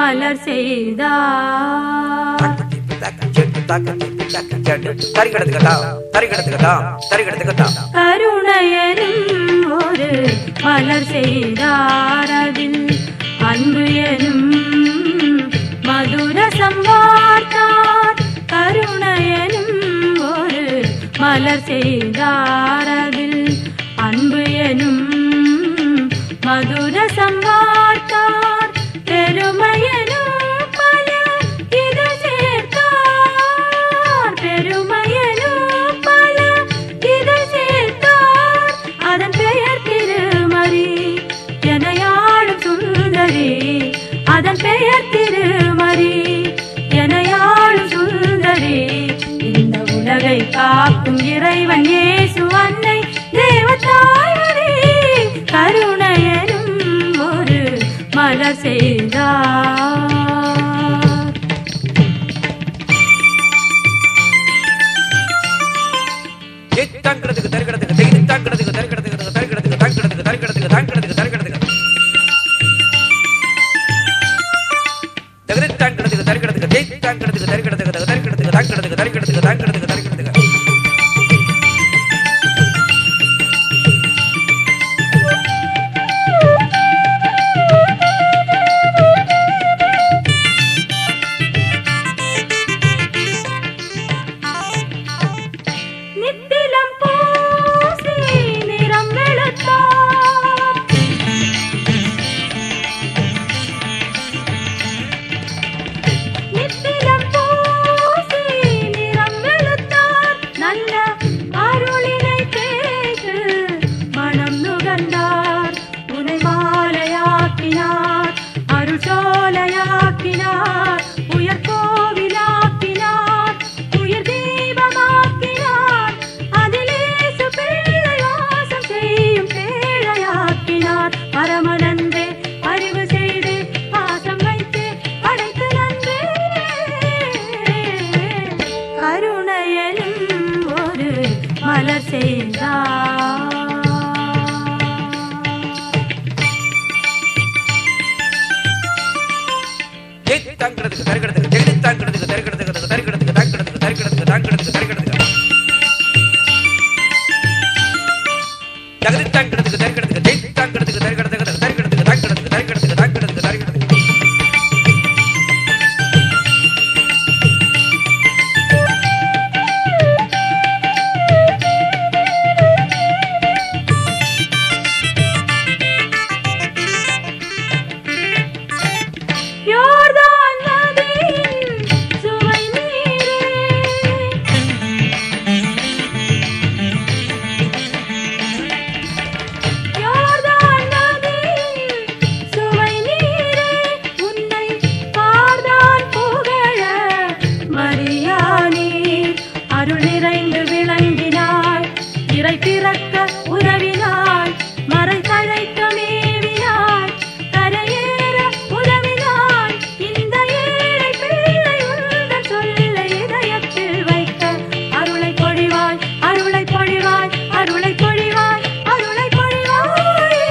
மலர் செய்தார் கருணையனும் ஒரு மலர் செய்தார் அதில் அன்பு எனும் மதுர சம்பார்த்தார் கருணையனும் ஒரு மலர் செய்தார் அதில் அன்பு எனும் மதுர சம்பார்த்தார் பெருமையனும் பல இது சேர்த்தார் பெருமையனும் பல இது சேர்த்தார் அதன் பெயர் திருமறி எனையாளும் சுந்தரி அதன் பெயர் திருமறி எனையாளும் சுந்தரி இந்த உலகை காக்கும் இறைவன் இயேசு அன்னை தேவதாயரே கருணையனும் ஒரு மலர் செய்தார் தாங்கிறதுக்கு தருகிறதுக்கு தெய்து தாங்கிறதுக்கு தருகிறதுக்கு தருகிறதுக்கு தாங்கிறதுக்கு தருகிறதுக்கு தாங்கிறதுக்கு தருகிறதுக்கு தகுதி தாங்கிறதுக்கு தருகிறதுக்கு தெய்து தாங்கிறதுக்கு தருகிறதுக்கு தருகிறதுக்கு தாங்கிறதுக்கு தருகிறதுக்கு தாங்கிறதுக்கு தருகிறதுக்கு நித்திலம் பூசி நிறம் வெளுத்தார் நித்திலம் பூசி நிறம் வெளுத்தார் நல்ல அருளினை கேட்டு மனம் நுகர்ந்தார் உனை மாலையாக்கினார் அருள் சோலையாக்கினார் உயர் கோவிலாக்கினார் உயர் தீபமாக்கினார் அதிலே பிள்ளை வாசம் செய்யும் பேழையாக்கினார் பரமனந்தே அறிவு செய்து பாசம் வைத்து படைத்து நன்றே கருணையனும் ஒரு மலர் செய்தார் தெய்து தாங்கிறதுக்கு தருகிறதுக்கு தெய்து தாங்கிறதுக்கு தருகிறதுக்கு தருகிறதுக்கு தாங்கிறதுக்கு தருகிறதுக்கு தாங்கிறதுக்கு தருகிறதுக்கு தகுதி தாங்கிறதுக்கு தருகிறதுக்கு தெய்து தாங்கிறதுக்கு தருகிறதுக்கு தருகிறதுக்கு தாங்கிறதுக்கு தருகிறதுக்கு தாங்கிறதுக்கு தருகிறதுக்கு யோர்தான் நதியின் சுவை நீரே யோர்தான் நதியின் சுவை நீரே உன்னை பார்தான் புகழ மரியாணி அருள் நிறைந்து விளங்கினாய் இறை பிறக்க உதவினாய் மறை தழைக்க மேவினாய் கரையேற உதவினாய் இந்த ஏழை பிள்ளை உந்தன் சொல்லை இதயத்தில் வைக்க அருளை பொழிவாய் அருளை பொழிவாய் அருளை பொழிவாய் அருளை பொழிவாய்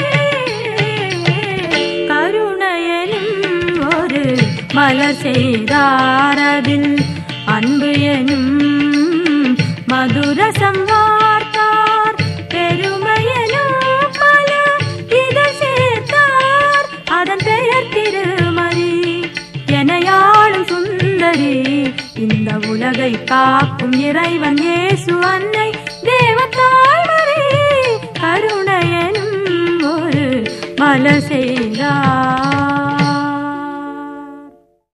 கருணையனும் ஒரு மலர் செய்தாரதில் அன்பு எனும் மதுர சம்வார்த்தார் பெருமையனும் பல இதழ் சேர்த்தார் அதன் பெயர் திருமறி எனையாளும் சுந்தரி இந்த உலகை காக்கும் இறைவன் இயேசு அன்னை தேவத்தாய்மரே கருணையனும் ஒரு மலர் செய்தார்